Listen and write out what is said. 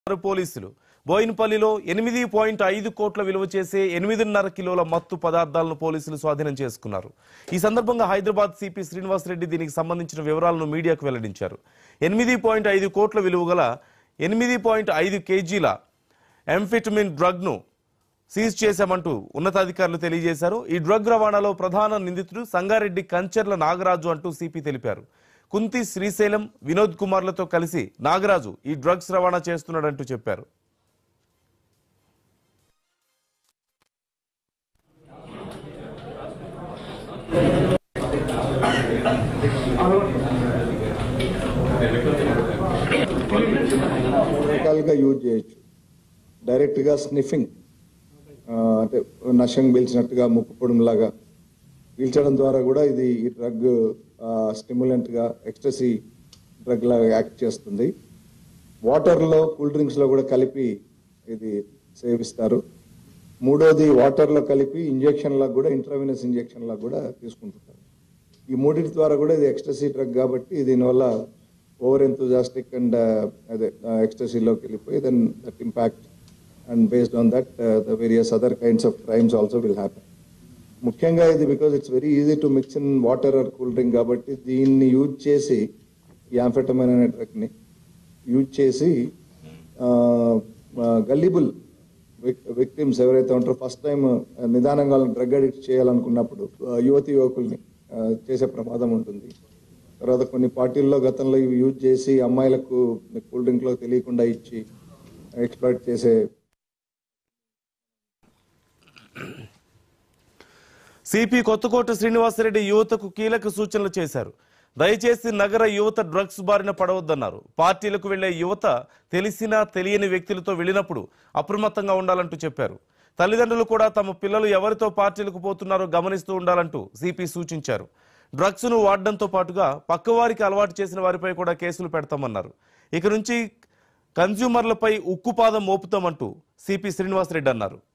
పోలీసులు బోయినపల్లిలో ఎనిమిది పాయింట్ ఐదు కోట్ల విలువ చేసే ఎనిమిదిన్నర కిలోల మత్తు పదార్థాలను పోలీసులు స్వాధీనం చేసుకున్నారు ఈ సందర్భంగా హైదరాబాద్ సిపి శ్రీనివాసరెడ్డి దీనికి సంబంధించిన వివరాలను మీడియాకు వెల్లడించారు ఎనిమిది పాయింట్ ఐదు కోట్ల విలువ గల ఎనిమిది పాయింట్ ఐదు కేజీల ఎంఫిటమిన్ డ్రగ్ను సీజ్ చేశామంటూ ఉన్నతాధికారులు తెలియజేశారు ఈ డ్రగ్ రవాణాలో ప్రధాన నిందితుడు సంగారెడ్డి కంచర్ల నాగరాజు అంటూ సిపి తెలిపారు కుంతి శ్రీశైలం వినోద్ కుమార్లతో కలిసి నాగరాజు ఈ డ్రగ్స్ రవాణా చేస్తున్నాడంటూ చెప్పారు రకాలుగా యూజ్ చేయొచ్చు డైరెక్ట్గా స్నిఫింగ్ అంటే నషం పీల్చినట్టుగా ముక్కు పొడుములాగా పీల్చడం ద్వారా కూడా ఇది ఈ డ్రగ్ స్టిమ్యులెంట్గా ఎక్స్ట్రసీ డ్రగ్ లాగా యాక్ట్ చేస్తుంది వాటర్లో కూల్ డ్రింక్స్లో కూడా కలిపి ఇది సేవిస్తారు మూడోది వాటర్లో కలిపి ఇంజెక్షన్లకు కూడా ఇంట్రావినస్ ఇంజెక్షన్లకు కూడా తీసుకుంటుంటారు ఈ మూడింటి ద్వారా కూడా ఇది ఎక్స్ట్రసీ డ్రగ్ కాబట్టి దీనివల్ల ఓవర్ ఎంతూజాస్టిక్ అండ్ అదే ఎక్స్ట్రసీలోకి వెళ్ళిపోయి then that impact and based on that the various other kinds of crimes also will happen ముఖ్యంగా ఇది because it's very easy to mix in water or cool drink కాబట్టి దీన్ని యూజ్ చేసి ఈ యాంఫెటమైన్ అనే డ్రగ్ని యూజ్ చేసి గల్లిబుల్ విక్టిమ్స్ ఎవరైతే ఉంటారో ఫస్ట్ టైం నిదానంగా డ్రగ్ అడిక్ట్ చేయాలనుకున్నప్పుడు ఆ, యువతి యువకుల్ని ఆ, చేసే ప్రమాదం ఉంటుంది తర్వాత కొన్ని పార్టీల్లో గతంలో ఇవి యూజ్ చేసి అమ్మాయిలకు కూల్ డ్రింక్లో తెలియకుండా ఇచ్చి ఎక్స్ప్లాయిట్ చేసే సిపి కొత్తకోట శ్రీనివాసరెడ్డి యువతకు కీలక సూచనలు చేశారు దయచేసి నగర యువత డ్రగ్స్ బారిన పడవద్దన్నారు పార్టీలకు వెళ్లే యువత తెలిసినా తెలియని వ్యక్తులతో వెళ్ళినప్పుడు అప్రమత్తంగా ఉండాలంటూ చెప్పారు తల్లిదండ్రులు కూడా తమ పిల్లలు ఎవరితో పార్టీలకు పోతున్నారో గమనిస్తూ ఉండాలంటూ సిపి సూచించారు డ్రగ్స్ ను వాడడంతో పాటుగా పక్కవారికి అలవాటు చేసిన వారిపై కూడా కేసులు పెడతామన్నారు ఇక నుంచి కన్స్యూమర్లపై ఉక్కుపాదం మోపుతామంటూ సిపి శ్రీనివాసరెడ్డి అన్నారు